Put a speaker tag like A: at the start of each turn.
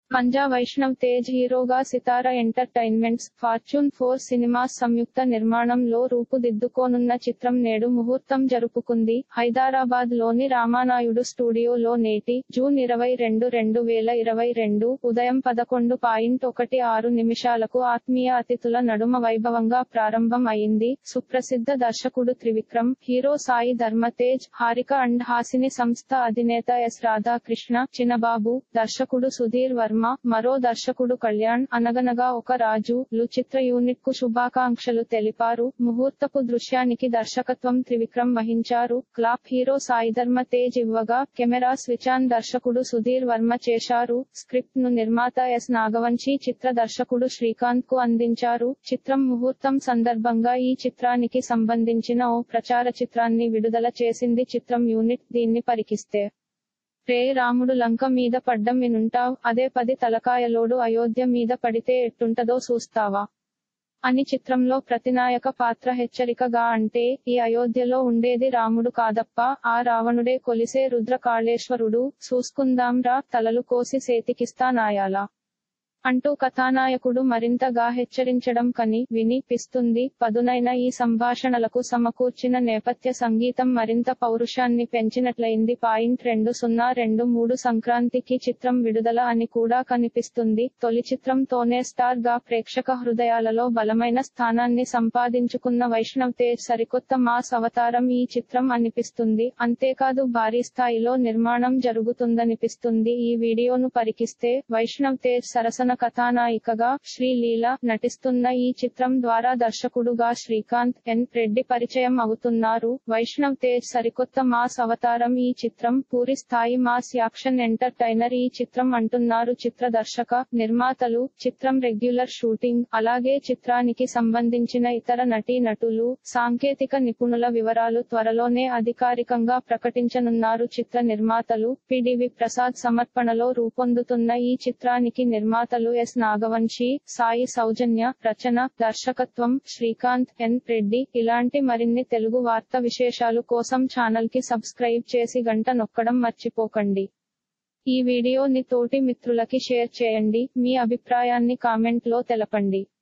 A: మంజా వైష్ణవ్ తేజ్ హీరోగా Sithara entertainments fortune four cinemas సంయుక్త నిర్మాణంలో రూపుదిద్దుకోనున్న చిత్రం నేడు ముహూర్తం జరుపుకుంది హైదరాబాద్ లోని రామానాయుడు స్టూడియోలో నేటి జూన్ ఇరవై రెండు రెండు వేల ఇరవై రెండు ఉదయం పదకొండు పాయింట్ ఒకటి ఆరు నిమిషాలకు ఆత్మీయ అతిథుల నడుమ వైభవంగా ప్రారంభం అయింది సుప్రసిద్ధ దర్శకుడు త్రివిక్రమ్ హీరో సాయి ధర్మతేజ్ హారిక అండ్ హాసిని సంస్థ అధినేత ఎస్ రాధాకృష్ణ చిన్నబాబు దర్శకుడు సుధీర్ వర్మ మరో దర్శకుడు కళ్యాణ్ అనగనగా ఒక రాజు లు చిత్ర యూనిట్ కు శుభాకాంక్షలు తెలిపారు ముహూర్తపు దృశ్యానికి దర్శకత్వం త్రివిక్రమ్ వహించారు క్లాప్ హీరో సాయిధర్మ తేజ్ ఇవ్వగా కెమెరా స్విచాన్ దర్శకుడు సుధీర్ వర్మ చేశారు స్క్రిప్ట్ ను నిర్మాత ఎస్ నాగవంశి చిత్ర దర్శకుడు శ్రీకాంత్ కు అందించారు చిత్రం ముహూర్తం సందర్భంగా ఈ చిత్రానికి సంబంధించిన ఓ ప్రచార చిత్రాన్ని విడుదల చేసింది చిత్రం యూనిట్ దీన్ని పరికిస్తే రే రాముడు లంక మీద పడ్డం వినుంటావ్ అదే పది తలకాయలోడు అయోధ్య మీద పడితే ఎట్టుంటదో చూస్తావా అని చిత్రంలో ప్రతినాయక పాత్ర హెచ్చరికగా అంటే ఈ అయోధ్యలో ఉండేది రాముడు కాదప్ప ఆ రావణుడే కొలిసే రుద్ర కాళేశ్వరుడు చూసుకుందాం రా తలలు కోసి సేతికిస్తానాయాలా అంటూ కథానాయకుడు మరింతగా హెచ్చరించడం కని వినిపిస్తుంది పదునైన ఈ సంభాషణలకు సమకూర్చిన నేపథ్య సంగీతం మరింత పౌరుషాన్ని పెంచినట్లయింది పాయింట్ రెండు సున్నా రెండు మూడు సంక్రాంతికి చిత్రం విడుదల అని కూడా కనిపిస్తుంది తొలి చిత్రంతోనే స్టార్ గా ప్రేక్షక హృదయాలలో బలమైన స్థానాన్ని సంపాదించుకున్న వైష్ణవ్ తేజ్ సరికొత్త మాస్ అవతారం ఈ చిత్రం అనిపిస్తుంది అంతేకాదు భారీ స్థాయిలో నిర్మాణం జరుగుతుందనిపిస్తుంది ఈ వీడియోను పరికిస్తే వైష్ణవ్ తేజ్ సరసన కథానాయికగా శ్రీలీల నటిస్తున్న ఈ చిత్రం ద్వారా దర్శకుడుగా శ్రీకాంత్ ఎన్ రెడ్డి పరిచయం అవుతున్నారు వైష్ణవ్ తేజ్ సరికొత్త మాస్ అవతారం ఈ చిత్రం పూరి స్థాయి మాస్ యాక్షన్ ఎంటర్టైనర్ ఈ చిత్రం అంటున్నారు చిత్ర దర్శక నిర్మాతలు చిత్రం రెగ్యులర్ షూటింగ్ అలాగే చిత్రానికి సంబంధించిన ఇతర నటీ నటులు సాంకేతిక నిపుణుల వివరాలు త్వరలోనే అధికారికంగా ప్రకటించనున్నారు చిత్ర నిర్మాతలు పిడివి ప్రసాద్ సమర్పణలో రూపొందుతున్న ఈ చిత్రానికి నిర్మాతలు ఎస్ నాగవంశి సాయి సౌజన్య రచన దర్శకత్వం శ్రీకాంత్ ఎన్ రెడ్డి ఇలాంటి మరిన్ని తెలుగు వార్త విశేషాలు కోసం ఛానల్ కి సబ్స్క్రైబ్ చేసి గంట నొక్కడం మర్చిపోకండి ఈ వీడియోని తోటి మిత్రులకి షేర్ చేయండి మీ అభిప్రాయాన్ని కామెంట్ లో తెలపండి